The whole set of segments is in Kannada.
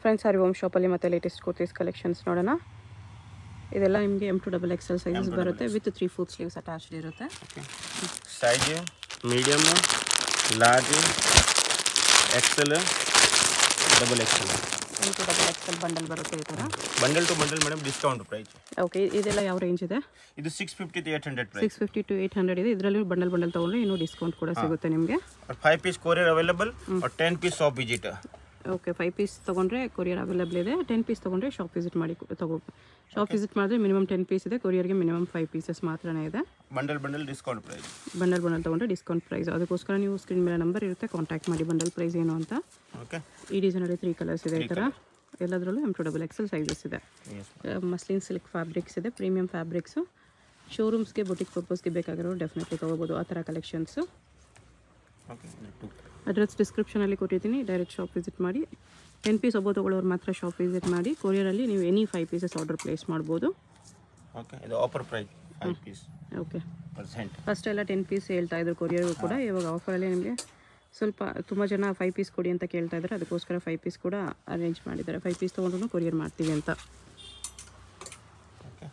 ಫ್ರೆಂಡ್ಸ್ ಸಾರಿ ಓಮ್ ಶಾಪಲ್ಲಿ ಮತ್ತೆ ಲೇಟೆಸ್ಟ್ ಕುರ್ತೀಸ್ ಕಲೆಕ್ಷನ್ಸ್ ನೋಡೋಣ ಇದೆಲ್ಲ ನಿಮಗೆ M to double XL sizes ಬರುತ್ತೆ with three four sleeves attached ಇರುತ್ತೆ size medium large XL double XL M to double XL bundle ಬರುತ್ತೆ ಈ ಥರ bundle to bundle madam discount price okay ಇದೆಲ್ಲ ಯಾವ ರೇಂಜ್ ಇದೆ ಇದು six fifty eight hundred price six fifty to eight hundred ಇದೆ ಇದರಲ್ಲಿ ಬಂಡಲ್ ಬಂಡಲ್ ತೊಗೊಂಡ್ರೆ ಇನ್ನೂ ಡಿಸ್ಕೌಂಟ್ ಕೂಡ ಸಿಗುತ್ತೆ ನಿಮಗೆ और फाइव पीस कोरियर अवेलेबल और ten piece shop visit okay five piece ತೊಗೊಂಡ್ರೆ ಕೊರಿಯರ್ ಅವೈಲೇಬಲ್ ಇದೆ ಟೆನ್ ಪೀಸ್ ತೊಗೊಂಡ್ರೆ ಶಾಪ್ ವಿಸಿಟ್ ಮಾಡಿ ತಗೋ ಶಾಪ್ ವಿಸಿಟ್ ಮಾಡಿದ್ರೆ ಮಿನಿಮಮ್ ಟೆನ್ ಪೀಸ್ ಇದೆ ಕೊರಿಯರ್ಗೆ ಮಿನಿಮಮ್ ಫೈವ್ ಪೀಸಸ್ ಮಾತ್ರನೇ ಇದೆ bundle bundle discount price bundle bundle ತೊಗೊಂಡ್ರೆ ಡಿಸ್ಕೌಂಟ್ ಪ್ರೈಸ್ ಅದಕ್ಕೋಸ್ಕರ ನೀವು ಸ್ಕ್ರೀನ್ ಮೇಲೆ ನಂಬರ್ ಇರುತ್ತೆ ಕಾಂಟ್ಯಾಕ್ಟ್ ಮಾಡಿ ಬಂಡಲ್ ಪ್ರೈಸ್ ಏನು ಅಂತ ओके ಈ ಡಿಸೈನಲ್ಲಿ ತ್ರೀ ಕಲರ್ಸ್ ಇದೆ ಈ ಥರ ಎಲ್ಲದರಲ್ಲೂ M to double XL sizes ಇದೆ यस ಮಸ್ಲಿನ್ ಸಿಲ್ಕ್ ಫ್ಯಾಬ್ರಿಕ್ಸ್ ಇದೆ ಪ್ರೀಮಿಯಂ ಫ್ಯಾಬ್ರಿಕ್ಸು ಶೋರೂಮ್ಸ್ಗೆ ಬೊಟಿಕ್ ಪರ್ಪಸ್ಗೆ ಬೇಕಾಗಿರೋ ಡೆಫಿನೆಟ್ಲಿ ತೊಗೋಬೋದು ಆ ಥರ ಕಲೆಕ್ಷನ್ಸು ओके टू ಅಡ್ರೆಸ್ ಡಿಸ್ಕ್ರಿಪ್ಷನಲ್ಲಿ ಕೊಟ್ಟಿದ್ದೀನಿ ಡೈರೆಕ್ಟ್ ಶಾಪ್ ವಿಸಿಟ್ ಮಾಡಿ ಟೆನ್ ಪೀಸ್ ಒಬ್ಬ ತೊಗೊಳ್ಳೋರು ಮಾತ್ರ ಶಾಪ್ ವಿಸಿಟ್ ಮಾಡಿ ಕೊರಿಯರಲ್ಲಿ ನೀವು any five pieces order place ಮಾಡ್ಬೋದು ओके ಇದು offer price five piece okay percent first ಎಲ್ಲ ಟೆನ್ ಪೀಸ್ ಹೇಳ್ತಾ ಇದ್ರು ಕೊರಿಯರ್ಗೂ ಕೂಡ ಇವಾಗ ಆಫರಲ್ಲಿ ನಿಮಗೆ ಸ್ವಲ್ಪ ತುಂಬ ಜನ ಫೈವ್ ಪೀಸ್ ಕೊಡಿ ಅಂತ ಕೇಳ್ತಾ ಇದ್ದಾರೆ ಅದಕ್ಕೋಸ್ಕರ ಫೈವ್ ಪೀಸ್ ಕೂಡ ಅರೇಂಜ್ ಮಾಡಿದ್ದಾರೆ ಫೈವ್ ಪೀಸ್ ತೊಗೊಂಡ್ರು ಕೊರಿಯರ್ ಮಾಡ್ತೀವಿ ಅಂತ ಓಕೆ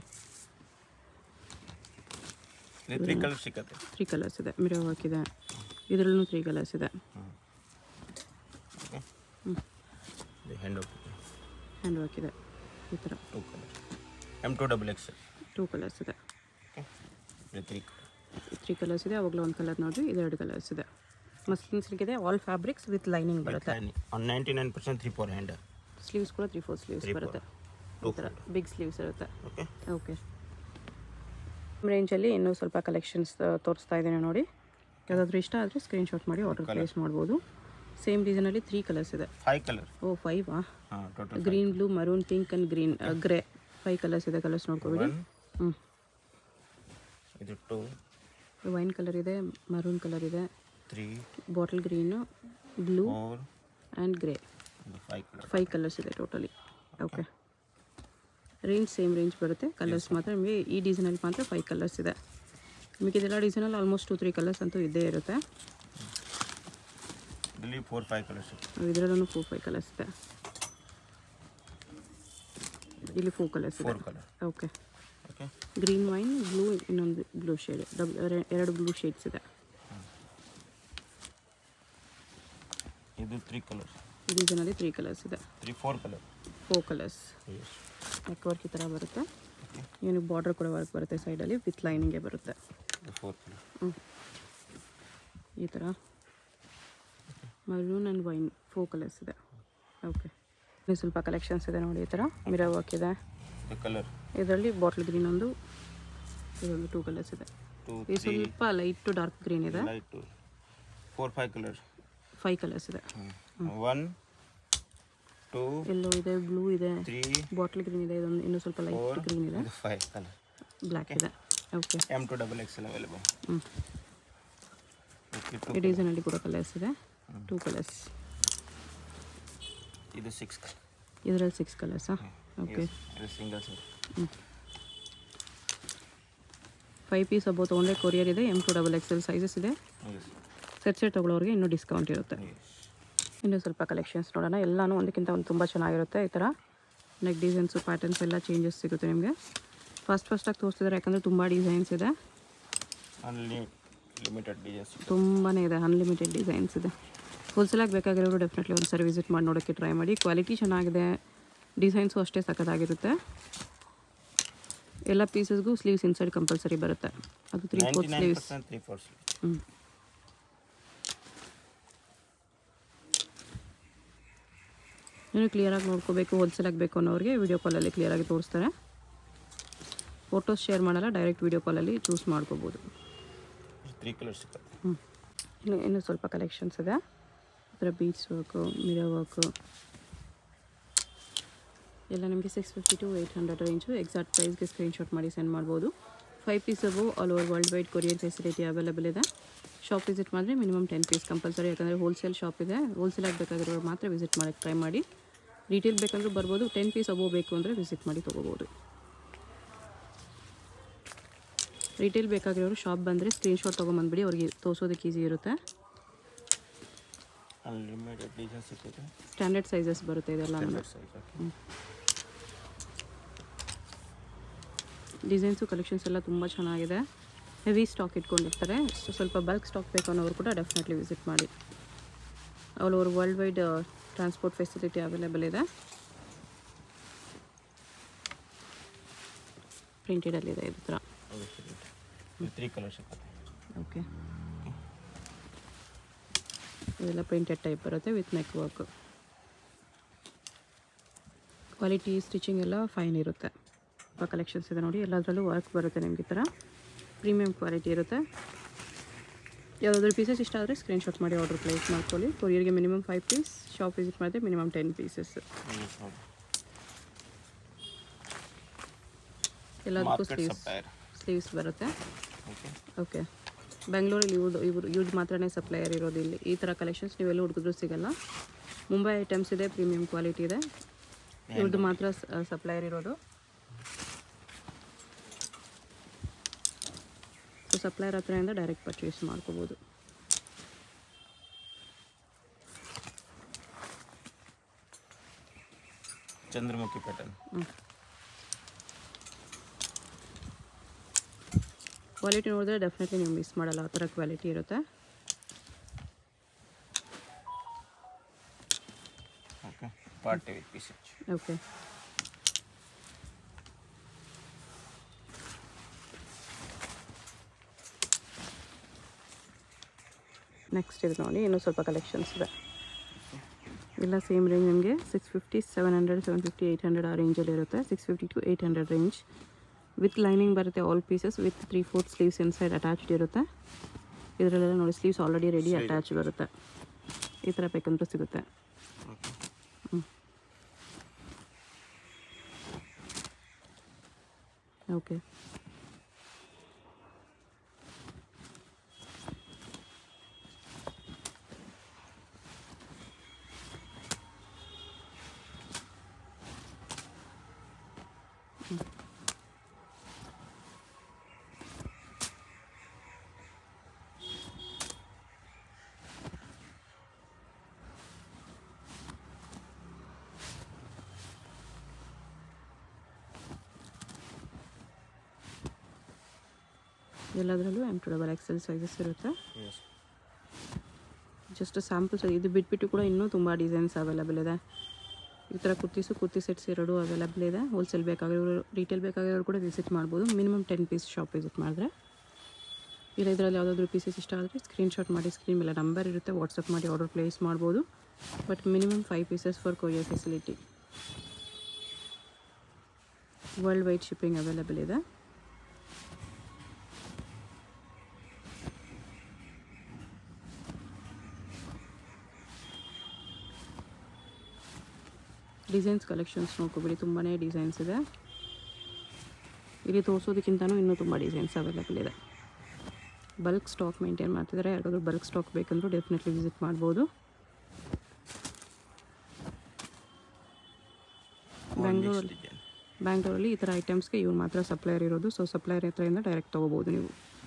ಇದು ತ್ರೀ ಕಲರ್ ಸಿಕ್ಕತ್ತೆ ತ್ರೀ ಕಲರ್ಸ್ ಇದೆ ಮಿರೋ ಹಾಕಿದೆ ಇದರಲ್ಲೂ ತ್ರೀ ಕಲರ್ಸ್ ಇದೆ ಓಕೆ ಇದು ಹ್ಯಾಂಡ್ ಓಕೆ ಹ್ಯಾಂಡ್ ವರ್ಕ್ ಇದೆ ಈ ಥರ two colour M to double X two colours ಇದೆ ಓಕೆ ಇದು ತ್ರೀ ತ್ರೀ ಕಲರ್ಸ್ ಇದೆ ಅವಾಗಲೂ ಒಂದು ಕಲರ್ ನೋಡಿರಿ ಇದೆರಡು ಕಲರ್ಸ್ ಇದೆ ಮಸ್ಲಿನ್ ಸಿಲ್ಕ್ ಇದೆ ಆಲ್ ಫ್ಯಾಬ್ರಿಕ್ಸ್ ವಿತ್ ಲೈನಿಂಗ್ ಬರುತ್ತೆ on ninety nine percent three four hand sleeves ಕೂಡ ತ್ರೀ ಫೋರ್ ಸ್ಲೀವ್ಸ್ Three, ಬರುತ್ತೆ ಟೂ ಈ ಥರ ಬಿಗ್ ಸ್ಲೀವ್ಸ್ ಇರುತ್ತೆ ಓಕೆ ಓಕೆ ರೇಂಜಲ್ಲಿ ಇನ್ನೂ ಸ್ವಲ್ಪ ಕಲೆಕ್ಷನ್ಸ್ ತೋರಿಸ್ತಾ ಇದ್ದೀನಿ ನೋಡಿ ಯಾವುದಾದ್ರೂ ಇಷ್ಟ ಆದರೆ ಸ್ಕ್ರೀನ್ಶಾಟ್ ಮಾಡಿ ಆರ್ಡರ್ ಪ್ಲೇಸ್ ಮಾಡ್ಬೋದು ಸೇಮ್ ಡಿಸೈನಲ್ಲಿ ತ್ರೀ ಕಲರ್ಸ್ ಇದೆ ಫೈವ್ ಕಲರ್ ಓ ಫೈವಾ ಹಾಂ total green blue maroon pink and green grey five colours ಇದೆ ಕಲರ್ಸ್ ನೋಡ್ಕೊಬಿಡಿ ಒನ್ ಹ್ಞೂ ಇದು ಟೂ ವೈನ್ ಕಲರ್ ಇದೆ ಮರೂನ್ ಕಲರ್ ಇದೆ three bottle green blue four and grey ಇದು ಫೈವ್ ಕಲರ್ ಫೈವ್ ಕಲರ್ಸ್ ಇದೆ totally okay range same range ಬರುತ್ತೆ ಕಲರ್ಸ್ ಮಾತ್ರ ನಿಮಗೆ ಈ ಡಿಸೈನಲ್ಲಿ ಮಾತ್ರ ಫೈವ್ ಕಲರ್ಸ್ ಇದೆ ನಿಮಗೆ ಇದೆಲ್ಲ ಡಿಸೈನಲ್ಲಿ ಆಲ್ಮೋಸ್ಟ್ ಟು ತ್ರೀ ಕಲರ್ಸ್ ಅಂತೂ ಇದ್ದೇ ಇರುತ್ತೆ ಇಲ್ಲಿ ಫೋರ್ ಫೈವ್ ಕಲರ್ಸ್ ಇದರಲ್ಲೂ ಫೋರ್ ಫೈವ್ ಕಲರ್ಸ್ ಇದೆ ಇಲ್ಲಿ ಫೋರ್ ಕಲರ್ಸ್ ಇದೆ four colour okay okay green wine blue ಇನ್ನೊಂದು ಬ್ಲೂ ಶೇಡ್ ಡಬ್ ಎರಡು ಬ್ಲೂ ಶೇಡ್ಸ್ ಇದೆ ಇದು ತ್ರೀ ಕಲರ್ಸ್ ಈ ಡಿಸೈನಲ್ಲಿ ತ್ರೀ ಕಲರ್ಸ್ ಇದೆ three four colour four colours yes neck work ಈ ಥರ ಬರುತ್ತೆ ಏನು ಬಾರ್ಡರ್ ಕೂಡ ವರ್ಕ್ ಬರುತ್ತೆ ಸೈಡಲ್ಲಿ ವಿತ್ ಲೈನಿಂಗೇ ಬರುತ್ತೆ ಇದು ಫೋರ್ ಕಲರ್ ಹ್ಮ್. ಈ ಥರ maroon and wine four colours ಇದೆ ಓಕೆ ಇನ್ನು ಸ್ವಲ್ಪ ಕಲೆಕ್ಷನ್ಸ್ ಇದೆ ನೋಡಿ ಈ ಥರ ಮಿರೋ ವರ್ಕ್ ಇದೆ ಇದು ಕಲರ್ ಇದರಲ್ಲಿ ಬಾಟ್ಲ್ ಗ್ರೀನ್ ಒಂದು ಇದೊಂದು ಟೂ ಕಲರ್ಸ್ ಇದೆ ಟೂ ಇದು ಸ್ವಲ್ಪ ಲೈಟ್ ಟು ಡಾರ್ಕ್ ಗ್ರೀನ್ ಇದೆ light four five colour five colours ಇದೆ ಒನ್ ಟೂ ಎಲ್ಲೋ ಇದೆ ಬ್ಲೂ ಇದೆ ತ್ರೀ ಬಾಟ್ಲ್ ಗ್ರೀನ್ ಇದೆ ಇದೊಂದು ಇನ್ನೂ ಸ್ವಲ್ಪ ಲೈಟ್ ಫೋರ್ ಗ್ರೀನ್ ಇದೆ ಇದು ಫೈವ್ ಕಲರ್ ಬ್ಲ್ಯಾಕ್ ಇದೆ okay M to double X L available ಹ್ಞೂ ಓಕೆ ಈ ಟು ಡಿಸೈನಲ್ಲಿ ಕೂಡ ಕಲರ್ಸ್ ಇದೆ ಟೂ ಕಲರ್ಸ್ ಇದು ಸಿಕ್ಸ್ ಕಲರ್ ಇದರಲ್ಲಿ ಸಿಕ್ಸ್ ಕಲರ್ಸಾ ಓಕೆ ಇದು ಸಿಂಗಲ್ ಸರ್ ಫೈವ್ ಪೀಸ್ ಅಬ್ಬೋ ತೊಗೊಂಡ್ರೆ ಕೊರಿಯರ್ ಇದೆ M to double XL sizes ಇದೆ ಎಸ್ ಸೆಟ್ ಸೆಟ್ ತೊಗೊಳೋರಿಗೆ ಇನ್ನೂ ಡಿಸ್ಕೌಂಟ್ ಇರುತ್ತೆ ಎಸ್ ಇನ್ನೂ ಸ್ವಲ್ಪ ಕಲೆಕ್ಷನ್ಸ್ ನೋಡೋಣ ಎಲ್ಲನೂ ಒಂದಕ್ಕಿಂತ ಒಂದು ತುಂಬ ಚೆನ್ನಾಗಿರುತ್ತೆ ಈ ಥರ ನೆಕ್ ಡಿಸೈನ್ಸು ಪ್ಯಾಟರ್ನ್ಸ್ ಎಲ್ಲ ಚೇಂಜಸ್ ಸಿಗುತ್ತೆ ನಿಮಗೆ ಫಸ್ಟ್ ಫಸ್ಟಾಗಿ ತೋರಿಸ್ತಿದ್ದಾರೆ ಯಾಕಂದರೆ ತುಂಬ ಡಿಸೈನ್ಸ್ ಇದೆ ಅನ್ಲಿ ಲಿಮಿಟೆಡ್ ಡಿಸೈನ್ಸ್ ತುಂಬಾ ಇದೆ ಅನ್ಲಿಮಿಟೆಡ್ ಡಿಸೈನ್ಸ್ ಇದೆ ಹೋಲ್ಸೇಲಾಗಿ ಬೇಕಾಗಿರೋರು ಡೆಫಿನೆಟ್ಲಿ ಒಂದು ಸರಿ ವಿಸಿಟ್ ಮಾಡಿ ನೋಡೋಕ್ಕೆ ಟ್ರೈ ಮಾಡಿ ಕ್ವಾಲಿಟಿ ಚೆನ್ನಾಗಿದೆ ಡಿಸೈನ್ಸು ಅಷ್ಟೇ ಸಖತ್ತಾಗಿರುತ್ತೆ ಎಲ್ಲ ಪೀಸಸ್ಗೂ ಸ್ಲೀವ್ಸ್ ಇನ್ಸೈಡ್ ಕಂಪಲ್ಸರಿ ಬರುತ್ತೆ ಅದು three ninety four nine sleeves percent three four ಹ್ಞೂ ಇನ್ನು ಕ್ಲಿಯರಾಗಿ ನೋಡ್ಕೋಬೇಕು ಹೋಲ್ಸೇಲಾಗಿ ಬೇಕು ಅನ್ನೋರಿಗೆ ವೀಡಿಯೋ ಕಾಲಲ್ಲಿ ಕ್ಲಿಯರಾಗಿ ತೋರಿಸ್ತಾರೆ ಫೋಟೋಸ್ ಶೇರ್ ಮಾಡಲ್ಲ ಡೈರೆಕ್ಟ್ ವೀಡಿಯೋ ಕಾಲಲ್ಲಿ ಚೂಸ್ ಮಾಡ್ಕೋಬೋದು ತ್ರೀ ಕಲರ್ ಸಿಗುತ್ತೆ ಹ್ಞೂ ಇನ್ನು ಇನ್ನೂ ಸ್ವಲ್ಪ ಕಲೆಕ್ಷನ್ಸ್ ಇದೆ ಇದರ ಬೀಚ್ ವರ್ಕು ಮಿರೋ ವರ್ಕು ಎಲ್ಲ ನಿಮಗೆ six fifty to eight hundred range exact ಪ್ರೈಸ್ಗೆ ಸ್ಕ್ರೀನ್ಶಾಟ್ ಮಾಡಿ ಸೆಂಡ್ ಮಾಡ್ಬೋದು ಫೈವ್ ಪೀಸ್ ಅವು all over world wide courier facility available ಇದೆ ಶಾಪ್ ವಿಸಿಟ್ ಮಾಡಿದ್ರೆ ಮಿನಿಮಮ್ ಟೆನ್ ಪೀಸ್ ಕಂಪಲ್ಸರಿ ಯಾಕಂದರೆ ಹೋಲ್ಸೇಲ್ ಶಾಪ್ ಇದೆ ಹೋಲ್ಸೇಲ್ ಆಗಬೇಕಾಗಿರೋರು ಮಾತ್ರ ವಿಸಿಟ್ ಮಾಡೋಕ್ಕೆ ಟ್ರೈ ಮಾಡಿ ರಿಟೇಲ್ ಬೇಕಂದ್ರೂ ಬರ್ಬೋದು ಟೆನ್ ಪೀಸ್ ಅಬೋ ಬೇಕು ಅಂದರೆ ವಿಸಿಟ್ ಮಾಡಿ ತೊಗೋಬೋದು ರಿಟೇಲ್ ಬೇಕಾಗಿರೋರು ಶಾಪ್ ಬಂದರೆ ಸ್ಕ್ರೀನ್ಶಾಟ್ ತೊಗೊಂಬಂದ್ಬಿಡಿ ಅವ್ರಿಗೆ ತೋರಿಸೋದಕ್ಕೆ ಈಸಿ ಇರುತ್ತೆ ಅನ್ಲಿಮಿಟೆಡ್ ಡಿಸೈನ್ ಸಿಗ್ತೈತೆ ಸ್ಟ್ಯಾಂಡರ್ಡ್ ಸೈಜಸ್ ಬರುತ್ತೆ ಇದೆಲ್ಲ standard size okay designs collections ಎಲ್ಲ ತುಂಬ ಚೆನ್ನಾಗಿದೆ ಹೆವಿ ಸ್ಟಾಕ್ ಇಟ್ಕೊಂಡಿರ್ತಾರೆ ಸೊ ಸ್ವಲ್ಪ ಬಲ್ಕ್ ಸ್ಟಾಕ್ ಬೇಕು ಅನ್ನೋರು ಕೂಡ ಡೆಫಿನೆಟ್ಲಿ ವಿಸಿಟ್ ಮಾಡಿ all over world wide transport facility available ಇದೆ ಪ್ರಿಂಟೆಡಲ್ಲಿದೆ ಇದು ಥರ ತ್ರೀ ಕಲರ್ ಸಿಗುತ್ತೆ ಓಕೆ ಇದೆಲ್ಲ ಪ್ರಿಂಟೆಡ್ ಟೈಪ್ ಬರುತ್ತೆ with neck work quality stitching ಎಲ್ಲ ಫೈನ್ ಇರುತ್ತೆ ತುಂಬ ಕಲೆಕ್ಷನ್ಸ್ ಇದೆ ನೋಡಿ ಎಲ್ಲದರಲ್ಲೂ ವರ್ಕ್ ಬರುತ್ತೆ ನಿಮಗೆ ಈ ಥರ ಪ್ರೀಮಿಯಂ ಕ್ವಾಲಿಟಿ ಇರುತ್ತೆ ಯಾವುದಾದ್ರೂ ಪೀಸಸ್ ಇಷ್ಟ ಆದರೆ ಸ್ಕ್ರೀನ್ಶಾಟ್ ಮಾಡಿ ಆರ್ಡರ್ ಪ್ಲೇಸ್ ಮಾಡ್ಕೊಳ್ಳಿ ಕೊರಿಯರ್ಗೆ minimum five piece shop visit ಮಾಡಿದ್ರೆ ಮಿನಿಮಮ್ ಟೆನ್ ಪೀಸಸ್ ಎಲ್ಲದಕ್ಕೂ ಮಾರ್ಕೆಟ್ ಸ್ಲೀವ್ಸ್ ಸಪ್ಲೈಯರ್ ಸ್ಲೀವ್ಸ್ ಬರುತ್ತೆ ಓಕೆ ಓಕೆ ಬೆಂಗಳೂರಲ್ಲಿ ಇವ್ರದ್ದು ಇವರು ಇವ್ರದ್ದು ಮಾತ್ರನೇ ಸಪ್ಲೈಯರ್ ಇರೋದು ಇಲ್ಲಿ ಈ ಥರ ಕಲೆಕ್ಷನ್ಸ್ ನೀವೆಲ್ಲ ಹುಡುಗಿದ್ರು ಸಿಗಲ್ಲ ಮುಂಬೈ ಐಟಮ್ಸ್ ಇದೆ ಪ್ರೀಮಿಯಂ ಕ್ವಾಲಿಟಿ ಇದೆ ಇವ್ರದ್ದು ಮಾತ್ರ ಸಪ್ಲೈಯರ್ ಇರೋದು ಸೊ ಸಪ್ಲೈಯರ್ ಹತ್ರದಿಂದ ಡೈರೆಕ್ಟ್ ಪರ್ಚೇಸ್ ಮಾಡ್ಕೋಬೋದು ಚಂದ್ರಮುಖಿ ಪ್ಯಾಟರ್ನ್ ಕ್ವಾಲಿಟಿ ನೋಡಿದ್ರೆ ಡೆಫಿನೆಟ್ಲಿ ನೀವು ಮಿಸ್ ಮಾಡಲ್ಲ ಆ ಥರ ಕ್ವಾಲಿಟಿ ಇರುತ್ತೆ okay party with piece okay next ಇದು ನೋಡಿ ಇನ್ನೂ ಸ್ವಲ್ಪ ಕಲೆಕ್ಷನ್ಸ್ ಇದೆ ಎಲ್ಲ ಸೇಮ್ ರೇಂಜ್ ನಿಮಗೆ six fifty seven hundred seven fifty eight hundred ಆ ರೇಂಜಲ್ಲಿ ಇರುತ್ತೆ six fifty to eight hundred range with lining ಬರುತ್ತೆ all pieces with three fourth sleeves inside attached ಇರುತ್ತೆ ಇದರಲ್ಲೆಲ್ಲ ನೋಡಿ ಸ್ಲೀವ್ಸ್ ಆಲ್ರೆಡಿ ರೆಡಿ ಅಟ್ಯಾಚ್ ಬರುತ್ತೆ ಈ ಥರ ಬೇಕಂದ್ರೂ ಸಿಗುತ್ತೆ ಓಕೆ ಓಕೆ ಎಲ್ಲದರಲ್ಲೂ M to double XL sizes ಇರುತ್ತೆ ಎಸ್ ಜಸ್ಟ್ ಸ್ಯಾಂಪಲ್ಸ್ ಇದು ಬಿಟ್ಬಿಟ್ಟು ಕೂಡ ಇನ್ನೂ ತುಂಬ ಡಿಸೈನ್ಸ್ ಅವೈಲೇಬಲ್ ಇದೆ ಈ ಥರ ಕುರ್ತೀಸು ಕುರ್ತಿ ಸೆಟ್ಸ್ ಎರಡು ಅವೈಲೇಬಲ್ ಇದೆ ಹೋಲ್ಸೇಲ್ ಬೇಕಾಗಿರೋರು ರಿಟೇಲ್ ಬೇಕಾಗಿರೋರು ಕೂಡ ವಿಸಿಟ್ ಮಾಡ್ಬೋದು minimum ten piece shop visit ಮಾಡಿದ್ರೆ ಇಲ್ಲ ಇದರಲ್ಲಿ ಯಾವುದಾದ್ರೂ ಪೀಸಸ್ ಇಷ್ಟ ಆದರೆ ಸ್ಕ್ರೀನ್ಶಾಟ್ ಮಾಡಿ ಸ್ಕ್ರೀನ್ ಮೇಲೆ ನಂಬರ್ ಇರುತ್ತೆ ವಾಟ್ಸಪ್ ಮಾಡಿ ಆರ್ಡರ್ ಪ್ಲೇಸ್ ಮಾಡ್ಬೋದು but minimum five pieces for courier facility worldwide shipping available ಇದೆ ಡಿಸೈನ್ಸ್ ಕಲೆಕ್ಷನ್ಸ್ ನೋಡ್ಕೊಬಿಡಿ ತುಂಬಾ ಡಿಸೈನ್ಸ್ ಇದೆ ಇಲ್ಲಿ ತೋರಿಸೋದಕ್ಕಿಂತನೂ ಇನ್ನೂ ತುಂಬ ಡಿಸೈನ್ಸ್ ಅವೈಲೇಬಲ್ ಇದೆ ಬಲ್ಕ್ ಸ್ಟಾಕ್ ಮೇಂಟೈನ್ ಮಾಡ್ತಿದ್ದಾರೆ ಯಾರಿಗಾದ್ರೂ ಬಲ್ಕ್ ಸ್ಟಾಕ್ ಬೇಕಂದ್ರೂ ಡೆಫಿನೆಟ್ಲಿ ವಿಸಿಟ್ ಮಾಡ್ಬೋದು ಬೆಂಗಳೂರಲ್ಲಿ ಡಿಸೈನ್ ಬ್ಯಾಂಗ್ಳೂರಲ್ಲಿ ಈ ಥರ ಐಟಮ್ಸ್ಗೆ ಇವ್ರು ಮಾತ್ರ ಸಪ್ಲೈಯರ್ ಇರೋದು ಸೊ ಸಪ್ಲೈಯರ್ ಹತ್ರದಿಂದ ಡೈರೆಕ್ಟ್ ತೊಗೋಬೋದು ನೀವು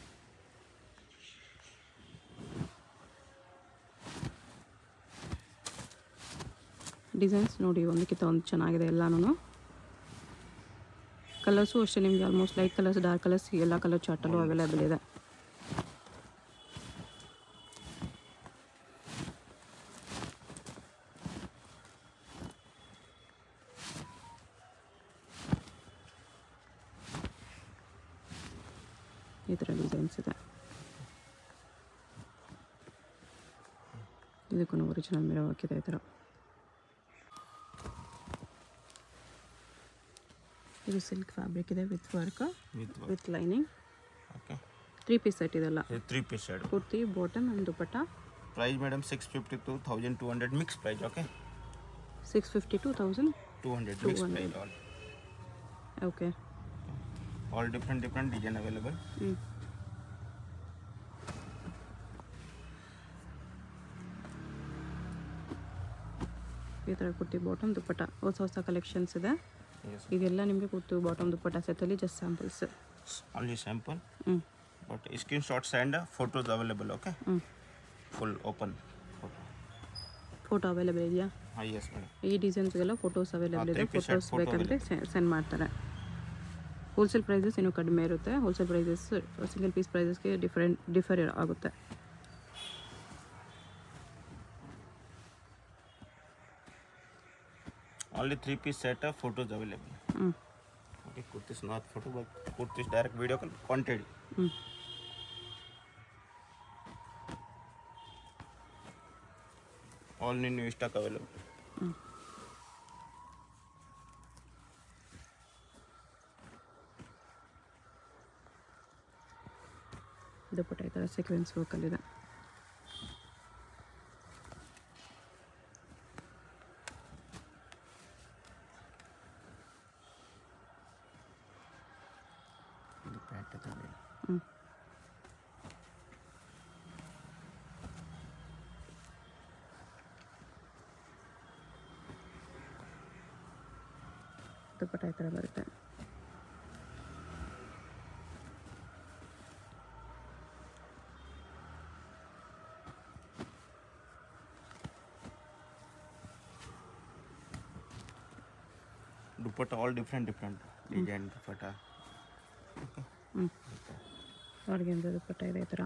ಡಿಸೈನ್ಸ್ ನೋಡಿ ಒಂದಕ್ಕಿಂತ ಒಂದು ಚೆನ್ನಾಗಿದೆ ಎಲ್ಲನೂ ಕಲರ್ಸು ಅಷ್ಟೇ ನಿಮಗೆ almost light colours dark colours ಎಲ್ಲ ಕಲರ್ ಚಾರ್ಟಲ್ಲೂ ಅವೈಲೇಬಲ್ ಇದೆ ಈ ಥರ ಡಿಸೈನ್ಸ್ ಇದೆ ಇದಕ್ಕೂ ಒರಿಜಿನಲ್ ಮಿರೋ ಹಾಕಿದೆ ಈ ಥರ ಇದು ಸಿಲ್ಕ್ ಫ್ಯಾಬ್ರಿಕ್ ಇದೆ with work with with lining okay three piece set ಇದೆಲ್ಲ three piece shirt kurti bottom and dupatta price madam six fifty to thousand two hundred mix price okay six fifty to thousand two hundred mix price all okay all different different design available ಹ್ಞೂ ಈ ಥರ ಕುರ್ತಿ ಬಾಟಮ್ ದುಪ್ಪಟ್ಟ ಹೊಸ ಹೊಸ ಕಲೆಕ್ಷನ್ಸ್ ಇದೆ ಎಸ್ ಇದೆಲ್ಲ ನಿಮಗೆ ಕುರ್ತು ಬಾಟಮ್ ದುಪ್ಪಟ್ಟ ಸೆಟ್ಟಲ್ಲಿ ಜಸ್ಟ್ ಸ್ಯಾಂಪಲ್ಸ್ ಓನ್ಲಿ ಸ್ಯಾಂಪಲ್ ಹ್ಞೂ but screen shots and photos available okay ಹ್ಞೂ full open photo photo available ಇದೆಯಾ ಹಾಂ ಎಸ್ ಮೇಡಮ್ ಈ ಡಿಸೈನ್ಸ್ಗೆಲ್ಲ ಫೋಟೋಸ್ ಅವೈಲೇಬಲ್ ಇದೆ three piece set photos photo ಬೇಕಂದರೆ ಸೆಂಡ್ ಮಾಡ್ತಾರೆ ಹೋಲ್ಸೇಲ್ ಪ್ರೈಸಸ್ ಇನ್ನೂ ಕಡಿಮೆ ಇರುತ್ತೆ ಹೋಲ್ಸೇಲ್ ಪ್ರೈಸಸ್ ಸಿಂಗಲ್ ಪೀಸ್ ಪ್ರೈಸಸ್ಗೆ ಡಿಫರೆಂಟ್ ಡಿಫರ್ ಆಗುತ್ತೆ Only three piece set of photos available. ಹ್ಞೂ Okay, kurtis not photo, but kurtis direct video call quantity. ಹ್ಞೂ All in new stock available. Dupatta ಈ ಥರ ಸೀಕ್ವೆನ್ಸ್ ವರ್ಕಲ್ಲಿದೆ ಇದು ಪ್ಯಾಂಟ್ ಇದೆ ಹ್ಞೂ ದುಪ್ಪಟ್ಟ ಈ ಥರ ಬರುತ್ತೆ dupatta all different different design dupatta. ಹ್ಞೂ ಆರ್ಗೆನ್ಸ ದುಪ್ಪಟ್ಟ ಇದೆ ಈ ಥರ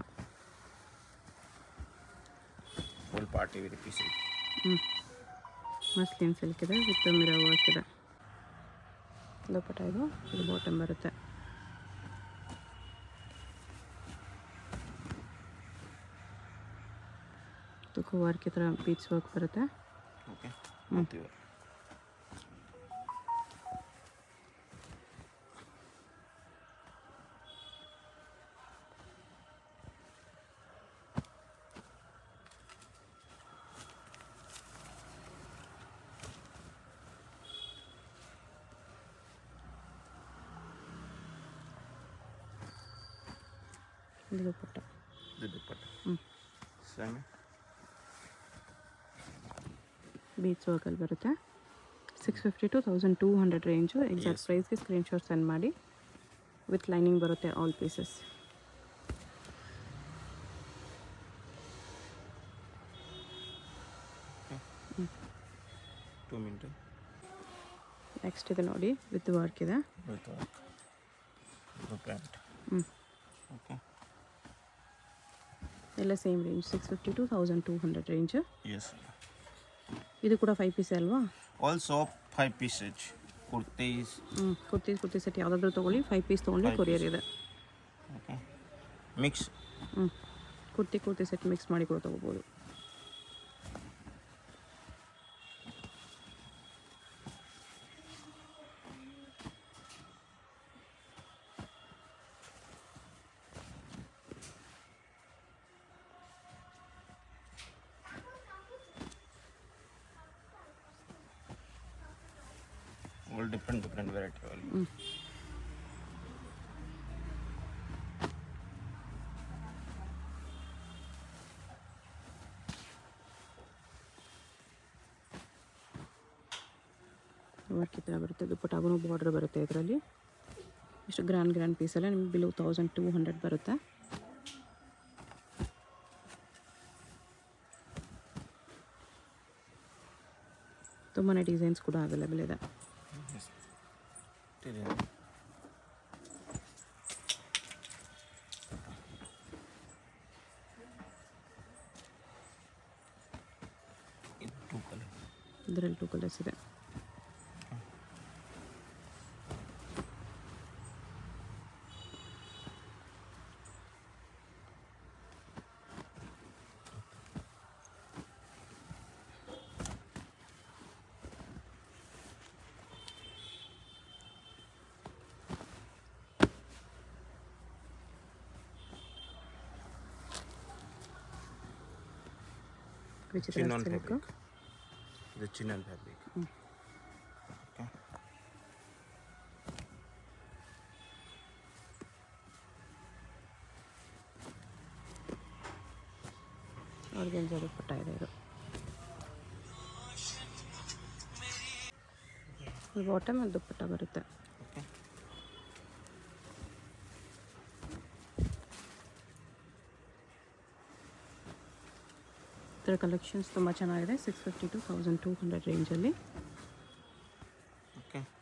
Full party with piece. ಹ್ಞೂ ಮಸ್ಲಿನ್ ಸಿಲ್ಕ್ ಇದೆ ವಿತ್ ಮಿರೋ ವರ್ಕ್ ಇದೆ ದುಪ್ಪಟ್ಟ ಇದು ಇದು ಬಾಟಮ್ ಬರುತ್ತೆ ತುಕ್ಕು ವರ್ಕ್ ಈ ಥರ ಬೀಚ್ ವರ್ಕ್ ಬರುತ್ತೆ Okay. Not your. ಇದು ದುಪ್ಪಟ್ಟ The dupatta. ಹ್ಞೂ Same. ಬೀಚ್ ವರ್ಕಲ್ಲಿ ಬರುತ್ತೆ six fifty to thousand two hundred range exact ಪ್ರೈಸ್ಗೆ ಸ್ಕ್ರೀನ್ಶಾಟ್ ಸೆಂಡ್ ಮಾಡಿ ವಿತ್ ಲೈನಿಂಗ್ ಬರುತ್ತೆ all pieces Two minutes. Next ಇದೆ ನೋಡಿ ವಿತ್ ವರ್ಕ್ ಇದೆ With work. The pant. ಹ್ಞೂ Okay. ಎಲ್ಲ same range six fifty to thousand two hundred range Yes. ಇದು ಕೂಡ ಫೈವ್ ಪೀಸ್ ಅಲ್ವಾ Also five pieces. Kurtis. ಹ್ಞೂ ಕುರ್ತಿ ಕುರ್ತಿ ಸೆಟ್ ಯಾವುದಾದ್ರೂ ತೊಗೊಳ್ಳಿ ಫೈವ್ ಪೀಸ್ ತೊಗೊಂಡ್ರೆ Five ಕೊರಿಯರ್ ಇದೆ Okay. Mix. ಹ್ಞೂ ಕುರ್ತಿ ಕುರ್ತಿ ಸೆಟ್ ಮಿಕ್ಸ್ ಮಾಡಿ ಕೂಡ ತೊಗೋಬೋದು All different different variety. available. Work ಈ ಥರ ಬರುತ್ತೆ ದುಪ್ಪಟ್ಟಾಗೂ ಬಾರ್ಡರ್ ಬರುತ್ತೆ ಇದರಲ್ಲಿ ಇಷ್ಟು ಗ್ರ್ಯಾಂಡ್ ಗ್ರ್ಯಾಂಡ್ ಪೀಸೆಲ್ಲ ನಿಮ್ಗೆ ಬಿಲೋ ತೌಸಂಡ್ ಟೂ ಹಂಡ್ರೆಡ್ ಬರುತ್ತೆ ತುಂಬಾ ಡಿಸೈನ್ಸ್ ಕೂಡ ಅವೈಲೇಬಲ್ ಇದೆ Yes. Design. ಇದು two color. ಇದರಲ್ಲಿ ಟೂ ಕಲರ್ಸ್ ಇದೆ ವಿಚಿತ್ರ Chinon silk fabric. The chinon fabric. Okay. Organza dupatta ಇದೆ ಇದು ಬಾಟಮ್ ದುಪ್ಪಟ್ಟ ಬರುತ್ತೆ Okay. ಥರ ಕಲೆಕ್ಷನ್ಸ್ ತುಂಬ ಚೆನ್ನಾಗಿದೆ six fifty to thousand two hundred ರೇಂಜಲ್ಲಿ ಓಕೆ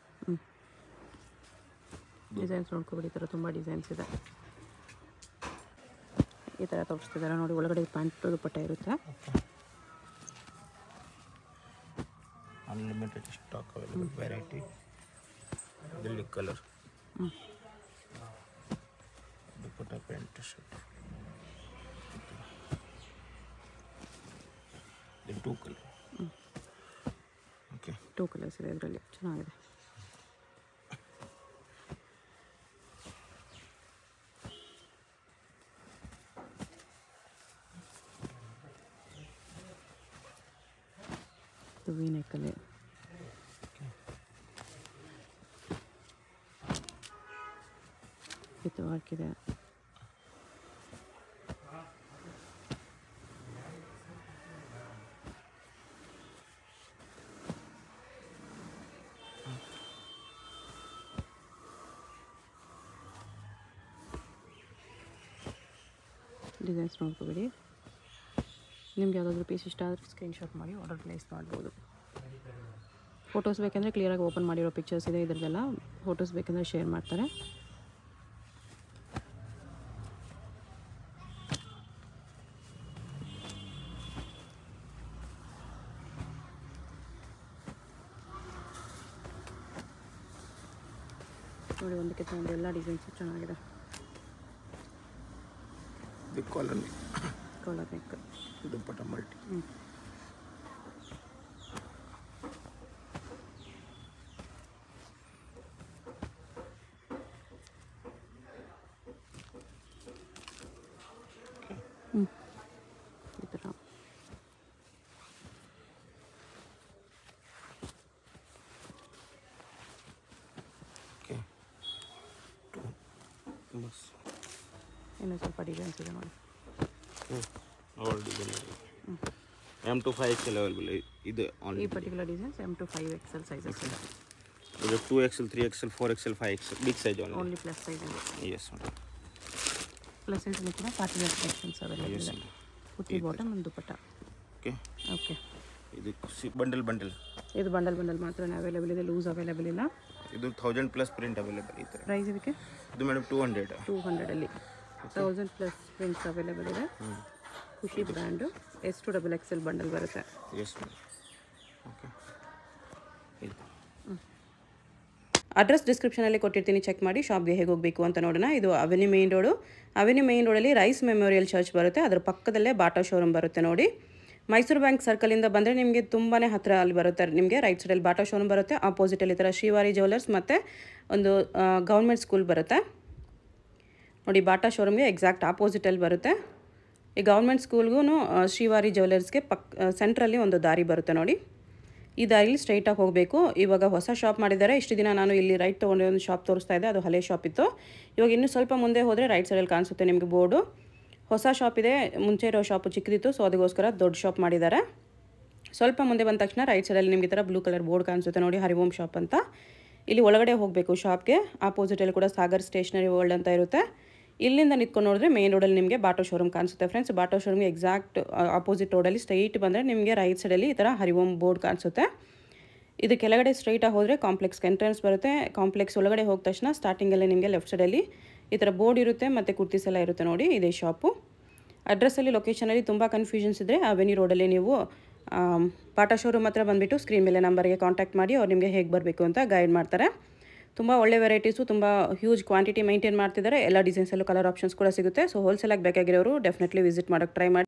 ಡಿಸೈನ್ಸ್ ನೋಡ್ಕೊಬಿಡಿ ಈ ಥರ ತುಂಬ ಡಿಸೈನ್ಸ್ ಇದೆ ಈ ಥರ ತೋರಿಸ್ತಿದ್ದಾರೆ ನೋಡಿ ಒಳಗಡೆ ಪ್ಯಾಂಟ್ ದುಪ್ಪಟ್ಟ ಇರುತ್ತೆ unlimited stock available variety Delhi colour dupatta pant shirt two colour okay two colours ಇದೆ ಇದರಲ್ಲಿ ಚೆನ್ನಾಗಿದೆ ಇದು ವಿ ನೆಕ್ಕಲ್ಲಿ ವಿತ್ ವರ್ಕ್ ಇದೆ ಡಿಸೈನ್ಸ್ ನೋಡ್ಕೊಬೇಡಿ ನಿಮ್ಗೆ ಯಾವುದಾದ್ರೂ ಪೀಸ್ ಇಷ್ಟ ಆದರೆ ಸ್ಕ್ರೀನ್ಶಾಟ್ ಮಾಡಿ ಆರ್ಡರ್ ಪ್ಲೇಸ್ ಮಾಡ್ಬೋದು ಫೋಟೋಸ್ ಬೇಕಂದರೆ ಕ್ಲಿಯರಾಗಿ ಓಪನ್ ಮಾಡಿರೋ ಪಿಕ್ಚರ್ಸ್ ಇದೆ ಇದರದೆಲ್ಲ ಫೋಟೋಸ್ ಬೇಕಂದರೆ ಶೇರ್ ಮಾಡ್ತಾರೆ ನೋಡಿ ಒಂದಕ್ಕಿಂತ ಒಂದು ಎಲ್ಲ ಡಿಸೈನ್ಸು ಚೆನ್ನಾಗಿದೆ ಇದು collar collar neck dupatta multi ಈ ಥರ ಓಕೆ ಟೂ ಬಸ್ ಇನ್ನೂ ಸ್ವಲ್ಪ ಡಿಸೈನ್ಸ್ ಇದೆ ನೋಡಿ all design M to five XL available ಇದೆ ಈ only particular designs M to five XL sizes ಇದೆ ಇದು two XL three XL four XL five XL big size only only plus size ಇದೆ ಎಸ್ ಮೇಡಮ್ ಪ್ಲಸ್ ಸೈಜಲ್ಲಿ ಕೂಡ party wear collections available yes ಇದೆ ಕುರ್ತಿ ಬಾಟಮ್ ಒಂದು ದುಪ್ಪಟ್ಟ ಓಕೆ ಓಕೆ ಇದು ಸಿ ಬಂಡಲ್ ಬಂಡಲ್ ಇದು ಬಂಡಲ್ ಬಂಡಲ್ ಮಾತ್ರ ಅವೈಲೇಬಲ್ ಇದೆ ಲೂಸ್ ಅವೈಲೇಬಲ್ ಇಲ್ಲ ಇದು ಥೌಸಂಡ್ ಪ್ಲಸ್ ಪ್ರಿಂಟ್ ಅವೈಲೇಬಲ್ ಈ ಥರ ಪ್ರೈಸ್ ಇದಕ್ಕೆ ಇದು ಮೇಡಮ್ ಟೂ ಹಂಡ್ರೆಡ್ ಟೂ ಹಂಡ್ರೆಡಲ್ಲಿ ತೌಸಂಡ್ ಪ್ಲಸ್ ಪ್ರಿಂಟ್ಸ್ ಅವೈಲೇಬಲ್ ಇದೆ Khushi brand S to double XL bundle ಬರುತ್ತೆ ಎಸ್ ಮೇಡಮ್ ಓಕೆ ಇದು ಅಡ್ರೆಸ್ ಡಿಸ್ಕ್ರಿಪ್ಷನಲ್ಲಿ ಕೊಟ್ಟಿರ್ತೀನಿ ಚೆಕ್ ಮಾಡಿ ಶಾಪ್ಗೆ ಹೇಗೆ ಹೋಗಬೇಕು ಅಂತ ನೋಡೋಣ ಇದು avenue main road avenue main ರೋಡಲ್ಲಿ ರೈಸ್ ಮೆಮೋರಿಯಲ್ ಚರ್ಚ್ ಬರುತ್ತೆ ಅದರ ಪಕ್ಕದಲ್ಲೇ ಬಾಟಾ ಶೋರೂಮ್ ಬರುತ್ತೆ ನೋಡಿ ಮೈಸೂರು ಬ್ಯಾಂಕ್ ಸರ್ಕಲಿಂದ ಬಂದರೆ ನಿಮಗೆ ತುಂಬಾ ಹತ್ತಿರ ಅಲ್ಲಿ ಬರುತ್ತೆ ನಿಮಗೆ ರೈಟ್ ಸೈಡಲ್ಲಿ ಬಾಟಾ ಶೋರೂಮ್ ಬರುತ್ತೆ ಆಪೋಸಿಟಲ್ಲಿ ಈ ಥರ ಶ್ರೀವಾರಿ ಜ್ಯುವೆಲರ್ಸ್ ಮತ್ತು ಒಂದು ಗೌರ್ಮೆಂಟ್ ಸ್ಕೂಲ್ ಬರುತ್ತೆ ನೋಡಿ ಬಾಟಾ ಶೋರೂಮ್ಗೆ ಎಕ್ಸಾಕ್ಟ್ ಆಪೋಸಿಟಲ್ಲಿ ಬರುತ್ತೆ ಈ ಗೌರ್ಮೆಂಟ್ ಸ್ಕೂಲ್ಗೂ ಶ್ರೀವಾರಿ ಜ್ಯುವೆಲರ್ಸ್ಗೆ ಪಕ್ ಸೆಂಟ್ರಲ್ಲಿ ಒಂದು ದಾರಿ ಬರುತ್ತೆ ನೋಡಿ ಈ ದಾರಿಲಿ ಸ್ಟ್ರೈಟಾಗಿ ಹೋಗಬೇಕು ಇವಾಗ ಹೊಸ ಶಾಪ್ ಮಾಡಿದ್ದಾರೆ ಇಷ್ಟು ದಿನ ನಾನು ಇಲ್ಲಿ ರೈಟ್ ತೊಗೊಂಡು ಒಂದು ಶಾಪ್ ತೋರಿಸ್ತಾ ಇದ್ದೆ ಅದು ಹಳೆ ಶಾಪ್ ಇತ್ತು ಇವಾಗ ಇನ್ನೂ ಸ್ವಲ್ಪ ಮುಂದೆ ಹೋದರೆ ರೈಟ್ ಸೈಡಲ್ಲಿ ಕಾಣಿಸುತ್ತೆ ನಿಮಗೆ ಬೋರ್ಡು ಹೊಸ ಶಾಪ್ ಇದೆ ಮುಂಚೆ ಇರೋ ಶಾಪು ಚಿಕ್ಕದಿತ್ತು ಸೊ ಅದಕ್ಕೋಸ್ಕರ ದೊಡ್ಡ ಶಾಪ್ ಮಾಡಿದ್ದಾರೆ ಸ್ವಲ್ಪ ಮುಂದೆ ಬಂದ ತಕ್ಷಣ ರೈಟ್ ಸೈಡಲ್ಲಿ ನಿಮಗೆ ಈ ಥರ ಬ್ಲೂ ಕಲರ್ ಬೋರ್ಡ್ ಕಾಣಿಸುತ್ತೆ ನೋಡಿ ಹರಿಓಂ ಶಾಪ್ ಅಂತ ಇಲ್ಲಿ ಒಳಗಡೆ ಹೋಗಬೇಕು ಶಾಪ್ಗೆ ಆಪೋಸಿಟಲ್ಲಿ ಕೂಡ ಸಾಗರ್ ಸ್ಟೇಷನರಿ ವರ್ಲ್ಡ್ ಅಂತ ಇರುತ್ತೆ ಇಲ್ಲಿಂದ ನಿಂತ್ಕೊಂಡು ನೋಡಿದ್ರೆ ಮೇನ್ ರೋಡಲ್ಲಿ ನಿಮಗೆ ಬಾಟೋ ಶೋರೂಮ್ ಕಾಣಿಸುತ್ತೆ ಫ್ರೆಂಡ್ಸ್ ಬಾಟೋ ಶೋರೂಮ್ಗೆ ಎಕ್ಸಾಕ್ಟ್ ಆಪೋಸಿಟ್ ರೋಡಲ್ಲಿ ಸ್ಟ್ರೈಟ್ ಬಂದರೆ ನಿಮಗೆ ರೈಟ್ ಸೈಡಲ್ಲಿ ಈ ಥರ ಹರಿಓಂ ಬೋರ್ಡ್ ಕಾಣಿಸುತ್ತೆ ಇದು ಕೆಳಗಡೆ ಸ್ಟ್ರೈಟಾಗಿ ಹೋದರೆ ಕಾಂಪ್ಲೆಕ್ಸ್ ಎಂಟ್ರೆನ್ಸ್ ಬರುತ್ತೆ ಕಾಂಪ್ಲೆಕ್ಸ್ ಒಳಗಡೆ ಹೋದ ತಕ್ಷಣ ಸ್ಟಾರ್ಟಿಂಗಲ್ಲೇ ನಿಮಗೆ ಲೆಫ್ಟ್ ಸೈಡಲ್ಲಿ ಈ ಥರ ಬೋರ್ಡ್ ಇರುತ್ತೆ ಮತ್ತು ಕುರ್ತೀಸ್ ಎಲ್ಲ ಇರುತ್ತೆ ನೋಡಿ ಇದೇ ಶಾಪು ಅಡ್ರೆಸ್ಸಲ್ಲಿ ಲೊಕೇಶನಲ್ಲಿ ತುಂಬ ಕನ್ಫ್ಯೂಷನ್ಸ್ ಇದ್ದರೆ ಅವೆನ್ಯೂ ರೋಡಲ್ಲಿ ನೀವು ಆಮ್, ಬಾಟಾ ಶೋರೂಮ್ ಹತ್ರ ಬಂದುಬಿಟ್ಟು ಸ್ಕ್ರೀನ್ ಮೇಲೆ ನಂಬರ್ಗೆ ಕಾಂಟ್ಯಾಕ್ಟ್ ಮಾಡಿ ಅವ್ರು ನಿಮಗೆ ಹೇಗೆ ಬರಬೇಕು ಅಂತ ಗೈಡ್ ಮಾಡ್ತಾರೆ ತುಂಬ ಒಳ್ಳೆ ವೆರೈಟೀಸು ತುಂಬ ಹ್ಯೂಜ್ ಕ್ವಾಂಟಿಟಿ ಮೈಂಟೈನ್ ಮಾಡ್ತಿದ್ದಾರೆ ಎಲ್ಲ ಡಿಸೈನ್ಸಲ್ಲೂ ಕಲರ್ ಆಪ್ಷನ್ಸ್ ಕೂಡ ಸಿಗುತ್ತೆ ಸೊ ಹೋಲ್ಸೇಲಾಗಿ ಬೇಕಾಗಿರೋರು ಡೆಫಿನೆಟ್ಲಿ ವಿಸಿಟ್ ಮಾಡೋಕ್ಕೆ ಟ್ರೈ ಮಾಡಿ